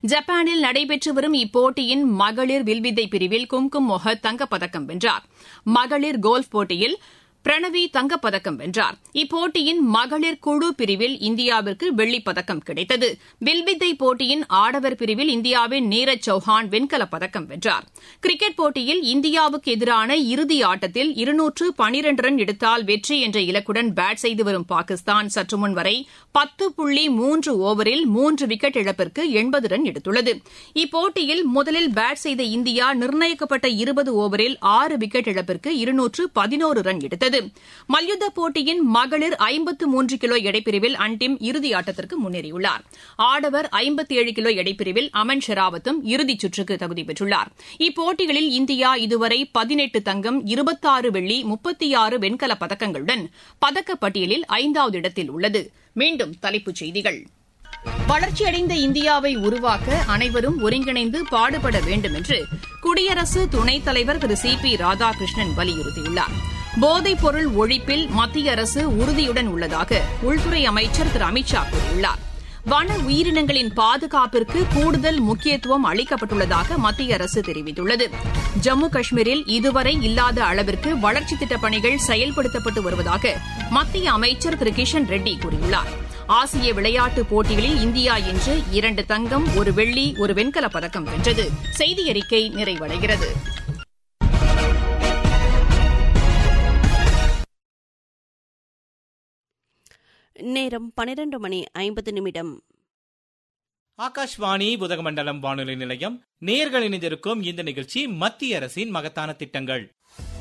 ஜப்பானில் நடைபெற்று வரும் இப்போட்டியின் மகளிர் வில்வித்தை பிரிவில் கும்கும் மொஹத் தங்கப்பதக்கம் வென்றார் மகளிர் கோல்ஃப் போட்டியில் பிரணவி தங்கப்பதக்கம் வென்றார் இப்போட்டியின் மகளிர் குழு பிரிவில் இந்தியாவிற்கு வெள்ளிப் பதக்கம் கிடைத்தது வில்வித்தை போட்டியின் ஆடவர் பிரிவில் இந்தியாவின் நீரஜ் சௌஹான் வெண்கலப் பதக்கம் வென்றார் கிரிக்கெட் போட்டியில் இந்தியாவுக்கு எதிரான இறுதி ஆட்டத்தில் இருநூற்று பனிரண்டு ரன் எடுத்தால் வெற்றி என்ற இலக்குடன் பேட் செய்து வரும் பாகிஸ்தான் சற்று முன் வரை பத்து புள்ளி மூன்று ஓவரில் மூன்று விக்கெட் இழப்பிற்கு எண்பது ரன் எடுத்துள்ளது இப்போட்டியில் முதலில் பேட் செய்த இந்தியா நிர்ணயிக்கப்பட்ட இருபது ஓவரில் ஆறு விக்கெட் இழப்பிற்கு இருநூற்று பதினோரு ரன் எடுத்தது மல்யுத்த போட்டியின் மகளிர் ஐம்பத்து மூன்று கிலோ எடைப்பிரிவில் அன்டிம் இறுதி ஆட்டத்திற்கு முன்னேறியுள்ளார் ஆடவர் ஐம்பத்தி ஏழு கிலோ எடைப்பிரிவில் அமன் ஷெராவத்தும் இறுதிச் சுற்றுக்கு தகுதி பெற்றுள்ளார் இப்போட்டிகளில் இந்தியா இதுவரை பதினெட்டு தங்கம் இருபத்தாறு வெள்ளி முப்பத்தி ஆறு வெண்கலப் பதக்கங்களுடன் பதக்கப்பட்டியலில் ஐந்தாவது இடத்தில் உள்ளது மீண்டும் தலைப்புச் செய்திகள் வளர்ச்சியடைந்த இந்தியாவை உருவாக்க அனைவரும் ஒருங்கிணைந்து பாடுபட வேண்டும் என்று குடியரசு துணைத் தலைவர் திரு சி பி ராதாகிருஷ்ணன் வலியுறுத்தியுள்ளார் போதைப் பொருள் ஒழிப்பில் மத்திய அரசு உறுதியுடன் உள்ளதாக உள்துறை அமைச்சர் திரு அமித் ஷா கூறியுள்ளார் வன உயிரினங்களின் பாதுகாப்பிற்கு கூடுதல் முக்கியத்துவம் அளிக்கப்பட்டுள்ளதாக மத்திய அரசு தெரிவித்துள்ளது ஜம்மு காஷ்மீரில் இதுவரை இல்லாத அளவிற்கு வளர்ச்சித் திட்டப் பணிகள் செயல்படுத்தப்பட்டு வருவதாக மத்திய அமைச்சர் திரு கிஷன் ரெட்டி கூறியுள்ளார் ஆசிய விளையாட்டுப் போட்டிகளில் இந்தியா இன்று இரண்டு தங்கம் ஒரு வெள்ளி ஒரு வெண்கலப் பதக்கம் வென்றது செய்தி அறிக்கை நிறைவடைகிறது நேரம் பனிரெண்டு மணி ஐம்பது நிமிடம் ஆகாஷ்வாணி புதகமண்டலம் வானொலி நிலையம் நேர்கள் இணைந்திருக்கும் இந்த நிகழ்ச்சி மத்திய அரசின் மகத்தான திட்டங்கள்